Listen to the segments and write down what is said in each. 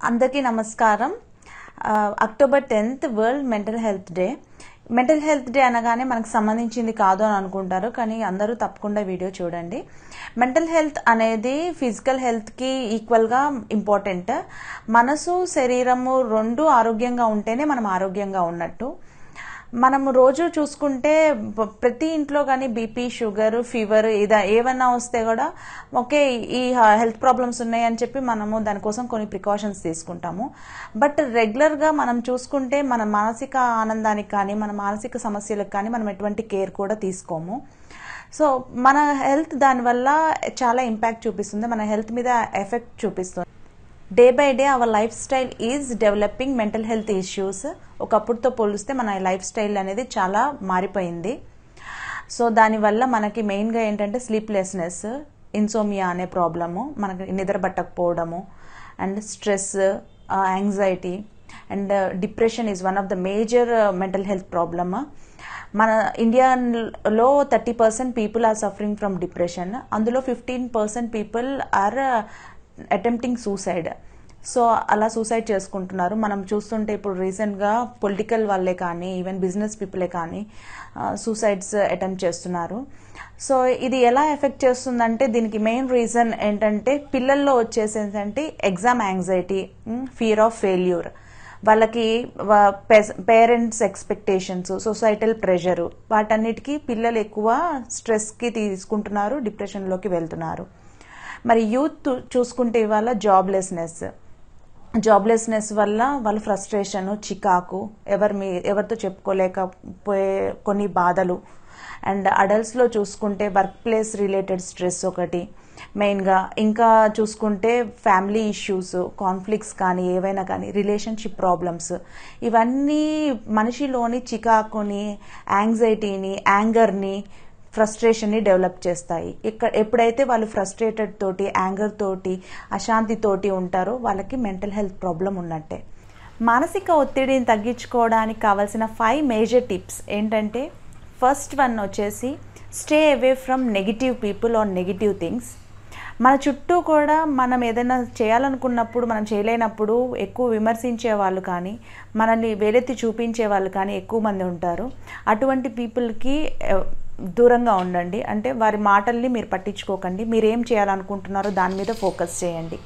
అందరికీ నమస్కారం ఆ, October tenth world mental health day mental health day అనగానే మనకు సంబంధించింది కాదు అని అనుకుంటారు కానీ అందరూ తప్పకుండా వీడియో చూడండి మెంటల్ హెల్త్ అనేది ఫిజికల్ హెల్త్కి ఈక్వల్గా ఇంపార్టెంట్ మనసు శరీరము రెండు ఆరోగ్యంగా ఉంటేనే మనం ఆరోగ్యంగా ఉన్నట్టు మనము రోజు చూసుకుంటే ప- ప్రతి ఇంట్లో కానీ బీపీ షుగర్ ఫీవర్ ఇదా ఏవన్నా వస్తే కూడా ఓకే ఈ హెల్త్ ప్రాబ్లమ్స్ ఉన్నాయి అని చెప్పి మనము దానికోసం కొన్ని ప్రికాషన్స్ తీసుకుంటాము బట్ రెగ్యులర్గా మనం చూసుకుంటే మన మానసిక ఆనందానికి కానీ మన మానసిక సమస్యలకు కానీ మనం ఎటువంటి కేర్ కూడా తీసుకోము సో మన హెల్త్ దానివల్ల చాలా ఇంపాక్ట్ చూపిస్తుంది మన హెల్త్ మీద ఎఫెక్ట్ చూపిస్తుంది day by day our life style is developing mental health issues ఒకప్పుడుతో పోలిస్తే మన లైఫ్ స్టైల్ అనేది చాలా మారిపోయింది సో దానివల్ల మనకి మెయిన్గా ఏంటంటే స్లీప్లెస్నెస్ ఇన్సోమియా అనే ప్రాబ్లము మనకి నిద్ర పట్టకపోవడము and stress anxiety and depression is one of the major mental health problem మన ఇండియాలో thirty percent people are suffering from depression అందులో fifteen percent people are attempting suicide so అలా సూసైడ్ చేసుకుంటున్నారు మనం చూస్తుంటే ఇప్పుడు రీసెంట్గా పొలిటికల్ వాళ్ళే కానీ ఈవెన్ బిజినెస్ పీపులే కానీ సూసైడ్స్ అటెంప్ట్ చేస్తున్నారు సో ఇది ఎలా ఎఫెక్ట్ చేస్తుందంటే దీనికి మెయిన్ రీజన్ ఏంటంటే పిల్లల్లో వచ్చేసి ఏంటంటే exam anxiety fear of failure వాళ్ళకి పేరెంట్స్ ఎక్స్పెక్టేషన్స్ సొసైటల్ ప్రెషరు వాటన్నిటికీ పిల్లలు ఎక్కువ స్ట్రెస్కి తీసుకుంటున్నారు డిప్రెషన్లోకి వెళ్తున్నారు మరి యూత్ చూసుకుంటే ఇవాళ జాబ్లెస్నెస్ జాబ్లెస్నెస్ వల్ల వాళ్ళు ఫ్రస్ట్రేషన్ చికాకు ఎవరి మీ ఎవరితో చెప్పుకోలేకపోయే కొన్ని బాధలు అండ్ అడల్ట్స్లో చూసుకుంటే వర్క్ ప్లేస్ రిలేటెడ్ స్ట్రెస్ ఒకటి మెయిన్గా ఇంకా చూసుకుంటే ఫ్యామిలీ ఇష్యూస్ కాన్ఫ్లిక్ట్స్ కానీ ఏవైనా కానీ రిలేషన్షిప్ ప్రాబ్లమ్స్ ఇవన్నీ మనిషిలోని చికాకుని యాంగ్జైటీని యాంగర్ని ఫ్రస్ట్రేషన్ని డెవలప్ చేస్తాయి ఇక్కడ ఎప్పుడైతే వాళ్ళు ఫ్రస్ట్రేటెడ్ తోటి యాంగర్ తోటి అశాంతి తోటి ఉంటారో వాళ్ళకి మెంటల్ హెల్త్ ప్రాబ్లం ఉన్నట్టే మానసిక ఒత్తిడిని తగ్గించుకోవడానికి కావాల్సిన ఫైవ్ మేజర్ టిప్స్ ఏంటంటే ఫస్ట్ వన్ వచ్చేసి stay away from negative people or negative things మన చుట్టూ కూడా మనం ఏదైనా చేయాలనుకున్నప్పుడు మనం చేయలేనప్పుడు ఎక్కువ విమర్శించే వాళ్ళు కానీ మనల్ని వేలెత్తి చూపించే వాళ్ళు కానీ ఎక్కువ మంది ఉంటారు అటువంటి పీపుల్కి దూరంగా ఉండండి అంటే వారి మాటల్ని మీరు పట్టించుకోకండి మీరు ఏం చేయాలనుకుంటున్నారో దాని మీద ఫోకస్ చేయండి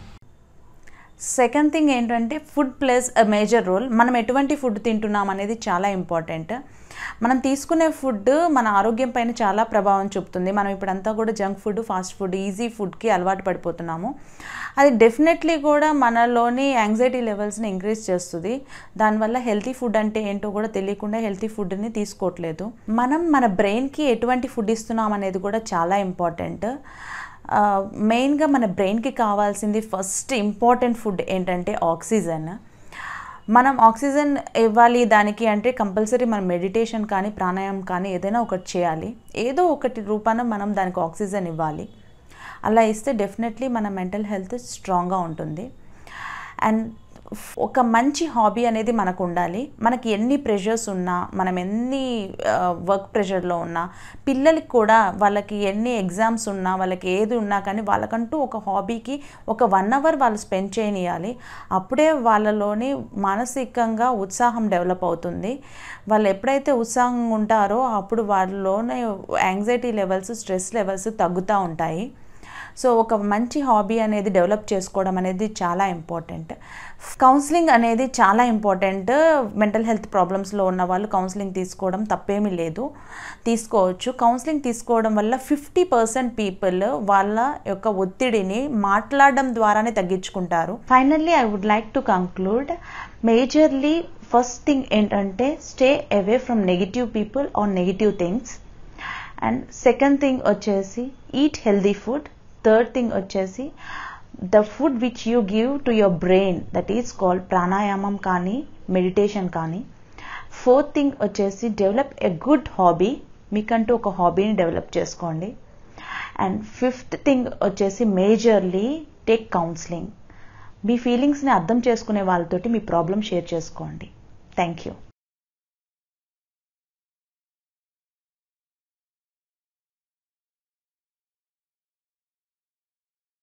సెకండ్ థింగ్ ఏంటంటే food plays a major role మనం ఎటువంటి ఫుడ్ తింటున్నాం అనేది చాలా ఇంపార్టెంట్ మనం తీసుకునే ఫుడ్ మన ఆరోగ్యం పైన చాలా ప్రభావం చూపుతుంది మనం ఇప్పుడంతా కూడా junk food fast food easy ఫుడ్కి అలవాటు పడిపోతున్నాము అది డెఫినెట్లీ కూడా మనలోని యాంగ్జైటీ లెవెల్స్ని ఇంక్రీజ్ చేస్తుంది దానివల్ల హెల్తీ ఫుడ్ అంటే ఏంటో కూడా తెలియకుండా హెల్తీ ఫుడ్ని తీసుకోవట్లేదు మనం మన బ్రెయిన్కి ఎటువంటి ఫుడ్ ఇస్తున్నాం అనేది కూడా చాలా ఇంపార్టెంట్ మెయిన్గా మన బ్రెయిన్కి కావాల్సింది ఫస్ట్ ఇంపార్టెంట్ ఫుడ్ ఏంటంటే ఆక్సిజన్ మనం ఆక్సిజన్ ఇవ్వాలి దానికి అంటే కంపల్సరీ మనం మెడిటేషన్ కానీ ప్రాణాయామం కానీ ఏదైనా ఒకటి చేయాలి ఏదో ఒకటి రూపాన మనం దానికి ఆక్సిజన్ ఇవ్వాలి అలా ఇస్తే డెఫినెట్లీ మన మెంటల్ హెల్త్ స్ట్రాంగ్గా ఉంటుంది అండ్ ఒక మంచి హాబీ అనేది మనకు ఉండాలి మనకి ఎన్ని ప్రెషర్స్ ఉన్నా మనం ఎన్ని వర్క్ ప్రెషర్లో ఉన్నా పిల్లలకి కూడా వాళ్ళకి ఎన్ని ఎగ్జామ్స్ ఉన్నా వాళ్ళకి ఏది ఉన్నా కానీ వాళ్ళకంటూ ఒక హాబీకి ఒక వన్ అవర్ వాళ్ళు స్పెండ్ చేయనియాలి అప్పుడే వాళ్ళలోని మానసికంగా ఉత్సాహం డెవలప్ అవుతుంది వాళ్ళు ఎప్పుడైతే ఉత్సాహంగా ఉంటారో అప్పుడు వాళ్ళలోనే యాంగ్జైటీ లెవెల్స్ స్ట్రెస్ లెవెల్స్ తగ్గుతూ ఉంటాయి సో ఒక మంచి హాబీ అనేది డెవలప్ చేసుకోవడం అనేది చాలా ఇంపార్టెంట్ కౌన్సిలింగ్ అనేది చాలా ఇంపార్టెంట్ మెంటల్ హెల్త్ ప్రాబ్లమ్స్లో ఉన్న వాళ్ళు కౌన్సిలింగ్ తీసుకోవడం తప్పేమీ లేదు తీసుకోవచ్చు కౌన్సిలింగ్ తీసుకోవడం వల్ల ఫిఫ్టీ పర్సెంట్ పీపుల్ వాళ్ళ యొక్క ఒత్తిడిని మాట్లాడడం ద్వారానే తగ్గించుకుంటారు finally I would like to conclude majorly first thing ఏంటంటే stay away from negative people or negative things and second thing వచ్చేసి eat healthy food third thing వచ్చేసి the food which you give to your brain that is called pranayama కానీ meditation కానీ fourth thing వచ్చేసి develop a good hobby మీకంటూ ఒక హాబీని develop చేసుకోండి and fifth thing వచ్చేసి మేజర్లీ టేక్ కౌన్సిలింగ్ మీ ఫీలింగ్స్ని అర్థం చేసుకునే వాళ్ళతోటి మీ ప్రాబ్లం షేర్ చేసుకోండి థ్యాంక్ యూ